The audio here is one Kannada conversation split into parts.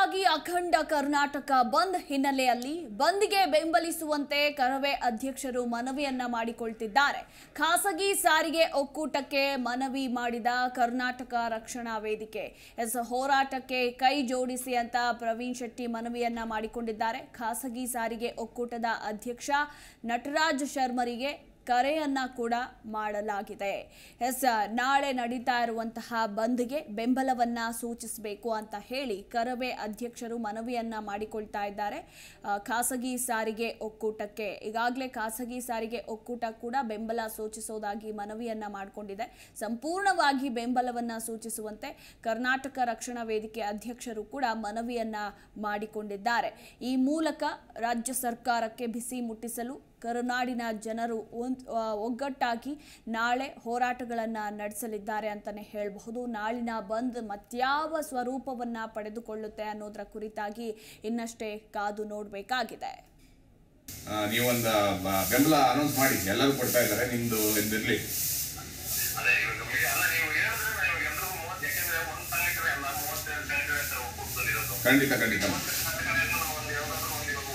ದೇಶವ್ಯಾಪಕವಾಗಿ ಅಖಂಡ ಕರ್ನಾಟಕ ಬಂದ್ ಹಿನ್ನೆಲೆಯಲ್ಲಿ ಬಂದ್ಗೆ ಬೆಂಬಲಿಸುವಂತೆ ಕರವೇ ಅಧ್ಯಕ್ಷರು ಮನವಿಯನ್ನ ಮಾಡಿಕೊಳ್ತಿದ್ದಾರೆ ಖಾಸಗಿ ಸಾರಿಗೆ ಒಕ್ಕೂಟಕ್ಕೆ ಮನವಿ ಮಾಡಿದ ಕರ್ನಾಟಕ ರಕ್ಷಣಾ ವೇದಿಕೆ ಎಸ್ ಹೋರಾಟಕ್ಕೆ ಕೈ ಜೋಡಿಸಿ ಅಂತ ಪ್ರವೀಣ್ ಶೆಟ್ಟಿ ಮನವಿಯನ್ನ ಮಾಡಿಕೊಂಡಿದ್ದಾರೆ ಖಾಸಗಿ ಸಾರಿಗೆ ಒಕ್ಕೂಟದ ಅಧ್ಯಕ್ಷ ನಟರಾಜ್ ಶರ್ಮರಿಗೆ ಕರೆಯನ್ನ ಕೂಡ ಮಾಡಲಾಗಿದೆ ಎಸ್ ನಾಳೆ ನಡೀತಾ ಇರುವಂತಹ ಬಂದ್ಗೆ ಬೆಂಬಲವನ್ನ ಸೂಚಿಸಬೇಕು ಅಂತ ಹೇಳಿ ಕರವೇ ಅಧ್ಯಕ್ಷರು ಮನವಿಯನ್ನ ಮಾಡಿಕೊಳ್ತಾ ಇದ್ದಾರೆ ಆ, ಖಾಸಗಿ ಸಾರಿಗೆ ಒಕ್ಕೂಟಕ್ಕೆ ಈಗಾಗಲೇ ಖಾಸಗಿ ಸಾರಿಗೆ ಒಕ್ಕೂಟ ಕೂಡ ಬೆಂಬಲ ಸೂಚಿಸೋದಾಗಿ ಮನವಿಯನ್ನ ಮಾಡಿಕೊಂಡಿದೆ ಸಂಪೂರ್ಣವಾಗಿ ಬೆಂಬಲವನ್ನ ಸೂಚಿಸುವಂತೆ ಕರ್ನಾಟಕ ರಕ್ಷಣಾ ವೇದಿಕೆ ಅಧ್ಯಕ್ಷರು ಕೂಡ ಮನವಿಯನ್ನ ಮಾಡಿಕೊಂಡಿದ್ದಾರೆ ಈ ಮೂಲಕ ರಾಜ್ಯ ಸರ್ಕಾರಕ್ಕೆ ಬಿಸಿ ಮುಟ್ಟಿಸಲು ಕರುನಾಡಿನ ಜನರು ಒಂದ್- ಆ, ಒಗ್ಗಟ್ಟಾಗಿ ನಾಳೆ ಹೋರಾಟಗಳನ್ನು ನಡೆಸಲಿದ್ದಾರೆ ಅಂತಲೇ ಹೇಳಬಹುದು ನಾಳಿನ ಬಂದ್ ಮತ್ಯಾವ ಸ್ವರೂಪವನ್ನ ಪಡೆದುಕೊಳ್ಳುತ್ತೆ ಅನ್ನೋದರ ಕುರಿತಾಗಿ ಇನ್ನಷ್ಟೇ ಕಾದು ನೋಡಬೇಕಾಗಿದೆ ಆ, ನೀವೊಂದು ಬ- ಬೆಂಬಲ ಅನೌನ್ಸ್ ಮಾಡಿ ಎಲ್ಲರೂ ಕೊಡ್ತಾ ಇದ್ದಾರೆ ನಿಮ್ದು ಇದಿರ್ಲಿ ಅದೇ ಇವಾಗ ಮಿ- ಅಲ್ಲ ನೀವು ಹೇಳಿದ್ರೆ ನಾವು ಇವಾಗ ಎಲ್ರಿಗೂ ಮೂವತ್ತು ಯಾಕಂದ್ರೆ ಒಂದ್ ಸಂಘಟನೆ ಅಲ್ಲ ಮೂವತ್ತೆರಡು ಸಂಘಟನೆ ಹತ್ರ ಒಕ್ಕೂಟದಲ್ಲಿರೋದು ಖಂಡಿತ ಖಂಡಿತ ಸಂಘಟನೆಯನ್ನು ನಾವು ಒಂದು ಯಾವ್ದಾದ್ರು ಒಂದು ಇವಾಗ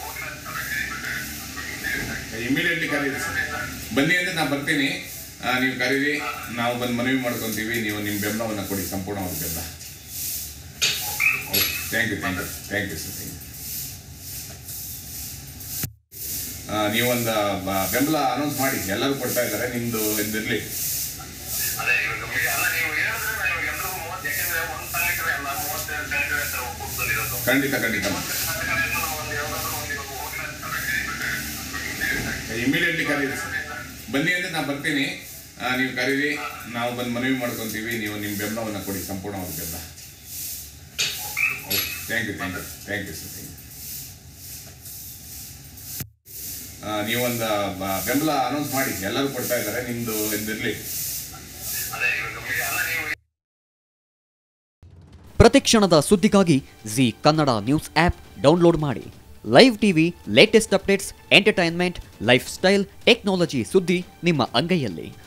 ಹೋಗ್ಲಿ ಇಮಿಡಿಯೇಟ್ಲಿ ಕರೀರಿ ಸರ್ ಬನ್ನಿ ಅಂದ್ರೆ ನಾನು ಬರ್ತೀನಿ ಆ, ನೀವು ಕರೀರಿ ನಾವು ಬಂದು ಮನವಿ ಮಾಡ್ಕೊತೀವಿ ನೀವು ನಿಮ್ಮ ಬೆಂಬಲವನ್ನು ಕೊಡಿ ಸಂಪೂರ್ಣವಾದ ಬೆಂಬಲ okay thank you thank you thank you sir thank you ನೀವೊಂದು ಬ- ಬೆಂಬಲ ಅನೌನ್ಸ್ ಮಾಡಿ ಎಲ್ಲರೂ ಕೊಡ್ತಾ ಇದ್ದಾರೆ ನಿಮ್ದು ಇದಿರ್ಲಿ ಅದೇ ಇವಾಗ ಮಿ- ಅಲ್ಲ ನೀವು ಹೇಳಿದ್ರೆ ನಾವು ಇವಾಗ ಎಲ್ರಿಗೂ ಮೂವತ್ತು ಯಾಕಂದ್ರೆ ಒಂದ್ ಸಂಘಟನೆ ಅಲ್ಲ ಮೂವತ್ತೆರಡು ಸಂಘಟನೆ ಹತ್ರ ಒಕ್ಕೂಟದಲ್ಲಿರೋದು ಖಂಡಿತ ಖಂಡಿತ ಸಂಘಟನೆಯನ್ನು ನಾವು ಒಂದು ಯಾವ್ದಾದ್ರು ಒಂದು ಇವಾಗ ಹೋಗ್ಲಿ ಇಮಿಡಿಯೇಟ್ಲಿ ಕರೀರಿ ಸರ್ ಬನ್ನಿ ಅಂದ್ರೆ ನಾನು ಬರ್ತೀನಿ ಆ, ನೀವು ಕರೀರಿ ನಾವು ಬಂದು ಮನವಿ ಮಾಡ್ಕೊತೀವಿ ನೀವು ನಿಮ್ಮ ಬೆಂಬಲವನ್ನು ಕೊಡಿ ಸಂಪೂರ್ಣವಾದ ಬೆಂಬಲ okay thank you thank you thank you sir thank you ನೀವೊಂದು ಬ- ಬೆಂಬಲ ಅನೌನ್ಸ್ ಮಾಡಿ ಎಲ್ಲರೂ ಕೊಡ್ತಾ ಇದ್ದಾರೆ ನಿಮ್ಮದು ಇದಿರಲಿ ಅದೇ ಇವಾಗ ಮಿ- ಅಲ್ಲ ನೀವು ಪ್ರತಿಕ್ಷಣದ ಸುದ್ದಿಗಾಗಿ Zee Kannada news app download ಮಾಡಿ live TV latest updates entertainment lifestyle technology ಸುದ್ದಿ ನಿಮ್ಮ ಅಂಗೈಯಲ್ಲಿ